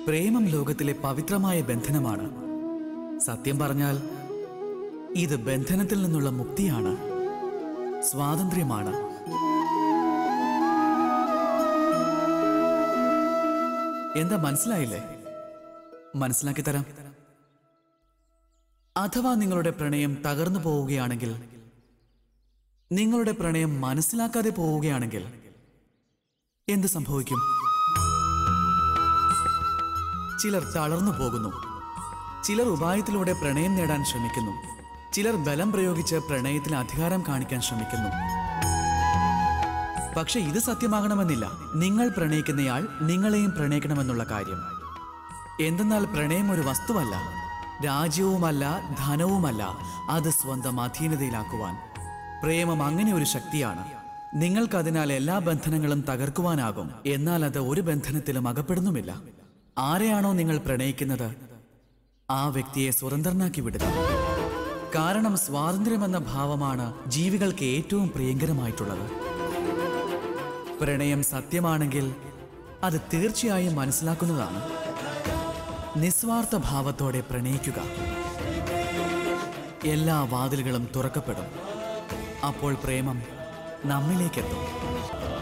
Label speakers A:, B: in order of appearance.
A: പ്രേമം ലോകത്തിലെ പവിത്രമായ ബന്ധനമാണ് സത്യം പറഞ്ഞാൽ ഇത് ബന്ധനത്തിൽ നിന്നുള്ള മുക്തിയാണ് സ്വാതന്ത്ര്യമാണ് എന്താ മനസ്സിലായില്ലേ മനസ്സിലാക്കി തരാം അഥവാ നിങ്ങളുടെ പ്രണയം തകർന്നു പോവുകയാണെങ്കിൽ നിങ്ങളുടെ പ്രണയം മനസ്സിലാക്കാതെ പോവുകയാണെങ്കിൽ എന്ത് സംഭവിക്കും ചിലർ തളർന്നു പോകുന്നു ചിലർ ഉപായത്തിലൂടെ പ്രണയം നേടാൻ ശ്രമിക്കുന്നു ചിലർ ബലം പ്രയോഗിച്ച് പ്രണയത്തിൽ അധികാരം കാണിക്കാൻ ശ്രമിക്കുന്നു പക്ഷെ ഇത് സത്യമാകണമെന്നില്ല നിങ്ങൾ പ്രണയിക്കുന്നയാൾ നിങ്ങളെയും പ്രണയിക്കണമെന്നുള്ള കാര്യം എന്തെന്നാൽ പ്രണയം ഒരു വസ്തുവല്ല രാജ്യവുമല്ല ധനവുമല്ല അത് സ്വന്തം അധീനതയിലാക്കുവാൻ പ്രേമം അങ്ങനെ ഒരു ശക്തിയാണ് നിങ്ങൾക്കതിനാൽ എല്ലാ ബന്ധനങ്ങളും തകർക്കുവാനാകും എന്നാൽ അത് ഒരു ബന്ധനത്തിലും അകപ്പെടുന്നുമില്ല ആരെയാണോ നിങ്ങൾ പ്രണയിക്കുന്നത് ആ വ്യക്തിയെ സ്വതന്ത്രനാക്കി വിടുക കാരണം സ്വാതന്ത്ര്യമെന്ന ഭാവമാണ് ജീവികൾക്ക് ഏറ്റവും പ്രിയങ്കരമായിട്ടുള്ളത് പ്രണയം സത്യമാണെങ്കിൽ അത് തീർച്ചയായും മനസ്സിലാക്കുന്നതാണ് നിസ്വാർത്ഥ ഭാവത്തോടെ പ്രണയിക്കുക എല്ലാ വാതിലുകളും തുറക്കപ്പെടും അപ്പോൾ പ്രേമം നമ്മിലേക്കെത്തും